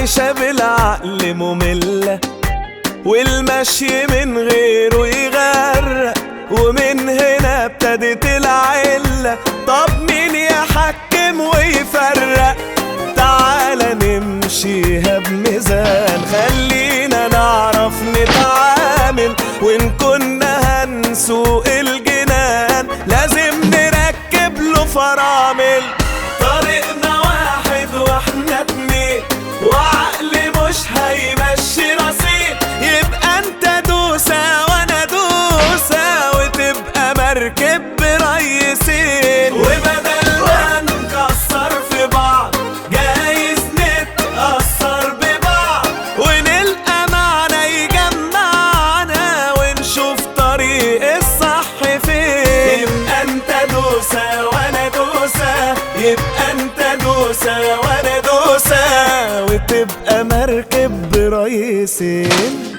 العيشة بالعقل مملة والمشي من غيره يغرق ومن هنا ابتدت العلة طب مين يحكم ويفرق تعالى نمشيها بميزان خلينا نعرف نتعامل وإن كنا هنسوق الجنان لازم نركب له فرامل طريقنا واحد واحنا اتنين وعقل مش هيمشي رصيد يبقى انت دوسة وانا دوسة وتبقى مركب بريسين وبدل ما نكسر في بعض جايز نتأثر ببعض ونلقى معنى يجمعنا ونشوف طريق الصح فين يبقى انت دوسة وانا دوسة يبقى انت دوسة وانا دوسة وتبقى مركب بريسين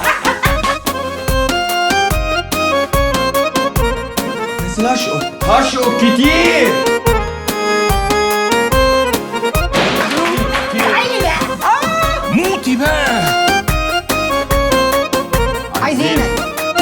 بس هشقط هشقط كتير تعالي بقى موتي بقى عايزينك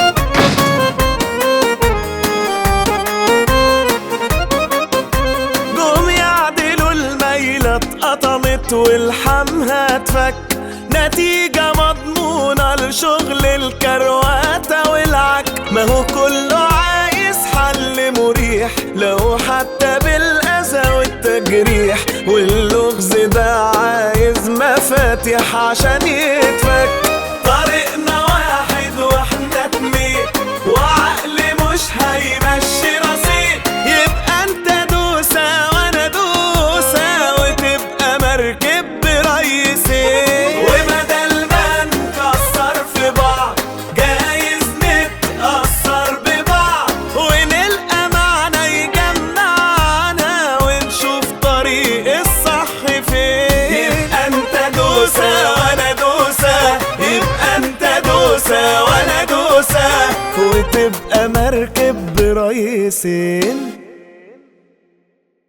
جم يعدلوا الميلة اتقطمت والحمها اتفك نتيجة مضمونة لشغل الكرواتة والعك ما هو كله عايز حل مريح لو حتى بالأذى والتجريح واللغز ده عايز مفاتيح عشان يتفك طريقنا واحد واحنا اتنين وعقل مش هيمشي رصيد يبقى انت دوسة وانا دوسة وتبقى مركب بريسين وبدل ما نكسر في بعض جايز نتأثر ببعض ونلقى معنى يجمعنا ونشوف طريق الصح فين يبقى انت دوسة وانا دوسة يبقى انت دوسة وانا دوسة وتبقى مركب بريسين